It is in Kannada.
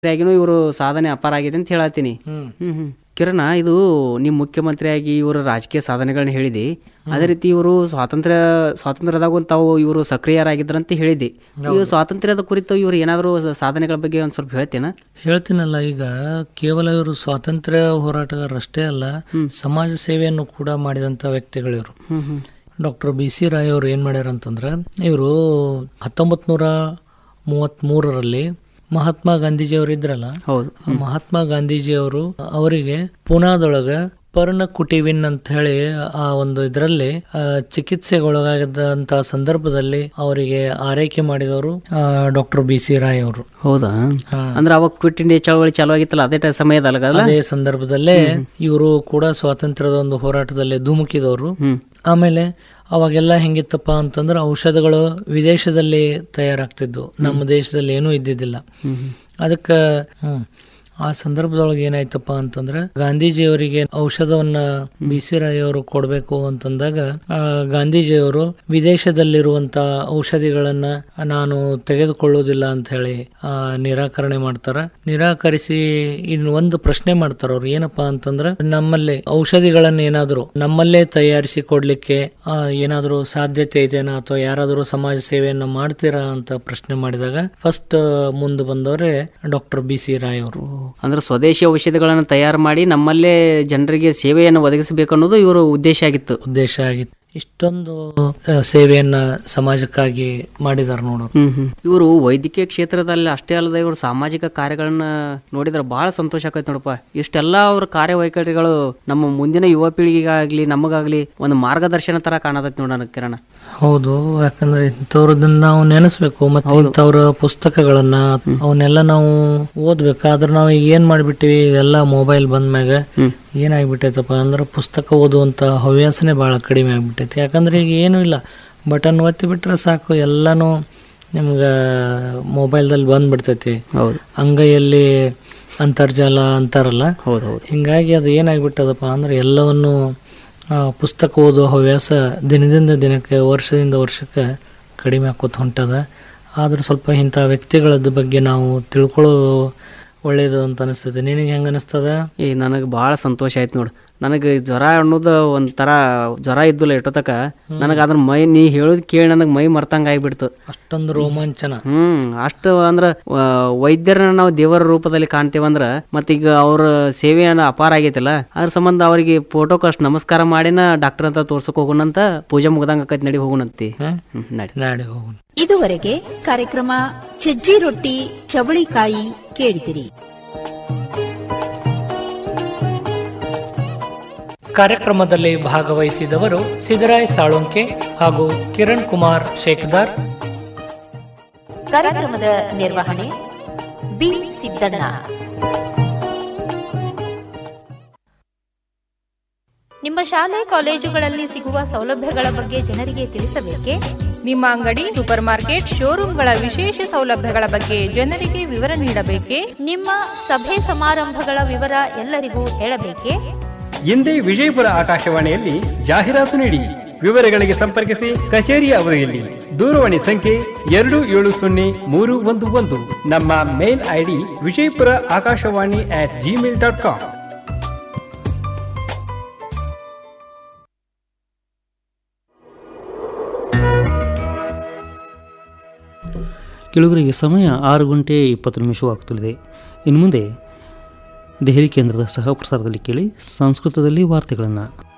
ಆಗಿನೂ ಇವರು ಸಾಧನೆ ಅಪಾರ ಆಗಿದೆ ಅಂತ ಹೇಳತ್ತೀನಿ ಹ್ಮ್ ಹ್ಮ್ ಹ್ಮ್ ಕಿರಣ ಇದು ನಿಮ್ಮ ಮುಖ್ಯಮಂತ್ರಿಯಾಗಿ ಇವರ ರಾಜಕೀಯ ಸಾಧನೆಗಳನ್ನ ಹೇಳಿದಿ ಅದೇ ರೀತಿ ಇವರು ಸ್ವಾತಂತ್ರ್ಯ ಸ್ವಾತಂತ್ರ್ಯದಾಗ ತಾವು ಇವರು ಸಕ್ರಿಯರಾಗಿದ್ರಂತ ಹೇಳಿದಿ ಈಗ ಸ್ವಾತಂತ್ರ್ಯದ ಕುರಿತು ಇವರು ಏನಾದರೂ ಸಾಧನೆಗಳ ಬಗ್ಗೆ ಒಂದ್ ಸ್ವಲ್ಪ ಹೇಳ್ತೇನ ಹೇಳ್ತೀನಲ್ಲ ಈಗ ಕೇವಲ ಇವರು ಸ್ವಾತಂತ್ರ್ಯ ಹೋರಾಟಗಾರರಷ್ಟೇ ಅಲ್ಲ ಸಮಾಜ ಸೇವೆಯನ್ನು ಕೂಡ ಮಾಡಿದಂತ ವ್ಯಕ್ತಿಗಳಿವರು ಹ್ಮ್ ಹ್ಮ್ ಡಾಕ್ಟರ್ ಬಿ ಸಿ ರಾಯ್ ಅವರು ಏನ್ ಮಾಡ್ಯಾರ ಅಂತಂದ್ರೆ ಇವರು ಹತ್ತೊಂಬತ್ ನೂರ ಮೂವತ್ತ್ ಮೂರರಲ್ಲಿ ಮಹಾತ್ಮ ಗಾಂಧೀಜಿ ಅವರು ಇದ್ರಲ್ಲ ಹೌದು ಆ ಮಹಾತ್ಮ ಗಾಂಧೀಜಿ ಅವರು ಅವರಿಗೆ ಪುನಾದೊಳಗ ಪರ್ಣ ಕುಟಿವಿನ್ ಅಂತ ಹೇಳಿ ಆ ಒಂದು ಇದರಲ್ಲಿ ಚಿಕಿತ್ಸೆಗೊಳಗಾದಂತ ಸಂದರ್ಭದಲ್ಲಿ ಅವರಿಗೆ ಆರೈಕೆ ಮಾಡಿದವರು ಡಾಕ್ಟರ್ ಬಿ ಸಿ ರಾಯ್ ಅವರು ಹೌದಾ ಹಾ. ಅಂದ್ರೆ ಅವಾಗ ಕ್ವಿಟ್ ಇಂಡಿಯಾ ಚಳವಳಿ ಚಾಲು ಆಗಿತ್ತಲ್ಲ ಅದೇ ಟೈ- ಸಮಯದಲ್ಲಗಲ್ಲ ಅದೇ ಸಂದರ್ಭದಲ್ಲೇ ಇವರು ಕೂಡ ಸ್ವಾತಂತ್ರ್ಯದ ಒಂದು ಹೋರಾಟದಲ್ಲಿ ಧುಮುಕಿದವರು ಹ್ಮ್ ಆಮೇಲೆ ಅವಾಗೆಲ್ಲ ಹೆಂಗಿತ್ತಪ್ಪ ಅಂತಂದ್ರೆ ಔಷಧಗಳು ವಿದೇಶದಲ್ಲಿ ತಯಾರಾಗ್ತಿದ್ವು ನಮ್ಮ ದೇಶದಲ್ಲಿ ಏನೂ ಇದ್ದಿದ್ದಿಲ್ಲ ಹ್ಮ್ ಹ್ಮ್. ಅದಕ್ಕೆ ಹ್ಮ್ ಆ ಸಂದರ್ಭದೊಳಗೆ ಏನಾಯ್ತಪ್ಪ ಅಂತಂದ್ರೆ ಗಾಂಧೀಜಿಯವರಿಗೆ ಔಷಧವನ್ನ ಬಿ ಸಿ ರಾಯ್ ಅವರು ಕೊಡ್ಬೇಕು ಅಂತಂದಾಗ ಆ, ಗಾಂಧೀಜಿಯವರು ವಿದೇಶದಲ್ಲಿರುವಂತ ಔಷಧಿಗಳನ್ನ ನಾನು ತೆಗೆದುಕೊಳ್ಳುವುದಿಲ್ಲ ಅಂತ ಹೇಳಿ ಆ, ನಿರಾಕರಣೆ ಮಾಡ್ತಾರ ನಿರಾಕರಿಸಿ ಇನ್ನು ಒಂದು ಪ್ರಶ್ನೆ ಮಾಡ್ತಾರ ಅವ್ರು ಏನಪ್ಪಾ ಅಂತಂದ್ರೆ ನಮ್ಮಲ್ಲಿ ಔಷಧಿಗಳನ್ನ ಏನಾದ್ರು ನಮ್ಮಲ್ಲೇ ತಯಾರಿಸಿ ಕೊಡ್ಲಿಕ್ಕೆ ಆ, ಏನಾದ್ರು ಸಾಧ್ಯತೆ ಇದೆನಾ ಅಥವಾ ಯಾರಾದರೂ ಸಮಾಜ ಸೇವೆಯನ್ನ ಮಾಡ್ತೀರಾ ಅಂತ ಪ್ರಶ್ನೆ ಮಾಡಿದಾಗ ಫಸ್ಟ್ ಮುಂದೆ ಬಂದವರೇ ಡಾಕ್ಟರ್ ಬಿ ಸಿ ರಾಯ್ ಅವರು ಅಂದ್ರೆ ಸ್ವದೇಶಿ ಔಷಧಿಗಳನ್ನು ತಯಾರು ಮಾಡಿ ನಮ್ಮಲ್ಲೇ ಜನರಿಗೆ ಸೇವೆಯನ್ನು ಒದಗಿಸಬೇಕು ಅನ್ನೋದು ಇವರ ಉದ್ದೇಶ ಆಗಿತ್ತು ಉದ್ದೇಶ ಆಗಿತ್ತು ಇಷ್ಟೊಂದು ಆ, ಸೇವೆಯನ್ನ ಸಮಾಜಕ್ಕಾಗಿ ಮಾಡಿದಾರೆ ನೋಡೋರು ಹ್ಮ್ ಹ್ಮ್ ಇವರು ವೈದ್ಯಕೀಯ ಕ್ಷೇತ್ರದಲ್ಲಿ ಅಷ್ಟೇ ಅಲ್ಲದೆ ಇವರು ಸಾಮಾಜಿಕ ಕಾರ್ಯಗಳನ್ನ ನೋಡಿದ್ರೆ ಬಹಳ ಸಂತೋಷ ಆಕೈತೆ ನೋಡಪ್ಪ ಇಷ್ಟೆಲ್ಲ ಅವ್ರ ಕಾರ್ಯವೈಖರಿಗಳು ನಮ್ಮ ಮುಂದಿನ ಯುವ ಪೀಳಿಗೆಗಾಗ್ಲಿ ನಮಗಾಗ್ಲಿ ಒಂದು ಮಾರ್ಗದರ್ಶನ ತರ ಕಾಣತೈತಿ ನೋಡ ನನಗೆ ಕಿರಣ ಹೌದು ಯಾಕಂದ್ರೆ ಇಂಥವ್ರದನ್ನ ನಾವು ನೆನೆಸ್ಬೇಕು ಮತ್ತೆ ಇಂಥವ್ರ ಪುಸ್ತಕಗಳನ್ನ ಅವನ್ನೆಲ್ಲ ನಾವು ಓದ್ಬೇಕು ಆದ್ರೆ ನಾವು ಈಗ ಏನ್ ಮಾಡ್ಬಿಟ್ಟಿವಿ ಇವೆಲ್ಲ ಮೊಬೈಲ್ ಬಂದ್ಮ್ಯಾಗ ಹ್ಮ್ ಏನಾಗ್ಬಿಟ್ಟೈತಪ್ಪ ಅಂದ್ರೆ ಪುಸ್ತಕ ಓದುವಂತ ಹವ್ಯಾಸನೇ ಬಹಳ ಕಡಿಮೆ ಆಗ್ಬಿಟ್ಟೈತಿ ಯಾಕಂದ್ರೆ ಈಗ ಏನೂ ಇಲ್ಲ ಬಟನ್ ಒತ್ತಿ ಬಿಟ್ರೆ ಸಾಕು ಎಲ್ಲಾನು ನಿಮ್ಗೆ ಮೊಬೈಲ್ದಲ್ಲಿ ಬಂದ್ಬಿಡ್ತೈತಿ ಹೌದು ಅಂಗೈಯಲ್ಲಿ ಅಂತರ್ಜಾಲ ಅಂತಾರಲ್ಲ ಹೌದು ಹೌದು ಹಿಂಗಾಗಿ ಅದು ಏನಾಗ್ಬಿಟ್ಟದಪ್ಪ ಅಂದ್ರೆ ಎಲ್ಲವನ್ನು ಆ, ಪುಸ್ತಕ ಓದುವ ಹವ್ಯಾಸ ದಿನದಿಂದ ದಿನಕ್ಕೆ ವರ್ಷದಿಂದ ವರ್ಷಕ್ಕೆ ಕಡಿಮೆ ಆಕೋತ ಹೊಂಟದ ಆದ್ರೆ ಸ್ವಲ್ಪ ಇಂಥ ವ್ಯಕ್ತಿಗಳದ ಬಗ್ಗೆ ನಾವು ತಿಳ್ಕೊಳ್ಳೋದು ಒಳ್ಳೇದು ಅಂತ ಅನಿಸ್ತದೆ ನಿನಗೆ ಹೆಂಗೆ ಅನಿಸ್ತದ ಏ ನನಗೆ ಭಾಳ ಸಂತೋಷ ಆಯ್ತು ನೋಡು ನನಗೆ ಜ್ವರ ಅನ್ನೋದು ಒಂಥರ ಜ್ವರ ಇದ್ದಿಲ್ಲ ಇಟ್ಟೋತಕ ನನಗೆ ಅದ್ರ ಮೈ ನೀ ಹೇಳೋದು ಕೇಳಿ ನನಗೆ ಮೈ ಮರ್ತಂಗ ಆಗಿಬಿಡ್ತು ಅಷ್ಟೊಂದು ರೋಮಾಂಚನ ಹ್ಮ್ ಅಷ್ಟು ಅಂದ್ರ ಆ, ವೈದ್ಯರನ್ನ ನಾವು ದೇವರ ರೂಪದಲ್ಲಿ ಕಾಣ್ತೇವಂದ್ರ ಮತ್ತೀಗ ಅವ್ರ ಸೇವೆಯನ್ನ ಅಪಾರ ಆಗೈತಲ್ಲ ಅದ್ರ ಸಂಬಂಧ ಅವರಿಗೆ ಫೋಟೋಕ್ ಅಷ್ಟು ನಮಸ್ಕಾರ ಮಾಡಿನ ಡಾಕ್ಟರ್ ಅಂತ ತೋರ್ಸಕ್ ಹೋಗೋಣಂತ ಪೂಜೆ ಮುಗ್ದಂಗ ಆಕೈತಿ ನಡಿ ಹೋಗೋಣಂತಿ ಹ್ಮ್? ಹ್ಮ್ ನಡಿ ನಾಡಿ ಹೋಗೋಣ ಇದುವರೆಗೆ ಕಾರ್ಯಕ್ರಮ ಸಜ್ಜಿ ರೊಟ್ಟಿ ಚವಳಿಕಾಯಿ ಕೇಳಿದಿರಿ ಕಾರ್ಯಕ್ರಮದಲ್ಲಿ ಭಾಗವಹಿಸಿದವರು ಸಿದ್ದರಾಯ್ ಸಾಳುಂಕೆ ಹಾಗೂ ಕಿರಣ್ ಕುಮಾರ್ ಶೇಖದಾರ್ ಕಾರ್ಯಕ್ರಮದ ನಿರ್ವಹಣೆ ಬಿ ಸಿದ್ದಣ್ಣ ನಿಮ್ಮ ಶಾಲೆ ಕಾಲೇಜುಗಳಲ್ಲಿ ಸಿಗುವ ಸೌಲಭ್ಯಗಳ ಬಗ್ಗೆ ಜನರಿಗೆ ತಿಳಿಸಬೇಕೇ ನಿಮ್ಮ ಅಂಗಡಿ ಸೂಪರ್ ಮಾರ್ಕೆಟ್ ಶೋರೂಮ್ಗಳ ವಿಶೇಷ ಸೌಲಭ್ಯಗಳ ಬಗ್ಗೆ ಜನರಿಗೆ ವಿವರ ನೀಡಬೇಕೇ ನಿಮ್ಮ ಸಭೆ ಸಮಾರಂಭಗಳ ವಿವರ ಎಲ್ಲರಿಗೂ ಹೇಳಬೇಕೇ ಎಂದೇ ವಿಜಯಪುರ ಆಕಾಶವಾಣಿಯಲ್ಲಿ ಜಾಹೀರಾತು ನೀಡಿ ವಿವರಗಳಿಗೆ ಸಂಪರ್ಕಿಸಿ ಕಚೇರಿಯ ಅವಧಿಯಲ್ಲಿ ದೂರವಾಣಿ ಸಂಖ್ಯೆ ಎರಡು ಏಳು ಸೊನ್ನೆ ಮೂರು ಒಂದು ಒಂದು ನಮ್ಮ mail ID Vijayapura Akashvani at Gmail dot com ಕೆಳಗರಿಗೆ ಸಮಯ ಆರು ಗಂಟೆ ಇಪ್ಪತ್ತು ನಿಮಿಷವಾಗುತ್ತಲಿದೆ ಇನ್ನು ಮುಂದೆ ದೆಹಲಿ ಕೇಂದ್ರದ ಸಹ ಪ್ರಸಾರದಲ್ಲಿ ಕೇಳಿ ಸಂಸ್ಕೃತದಲ್ಲಿ ವಾರ್ತೆಗಳನ್ನು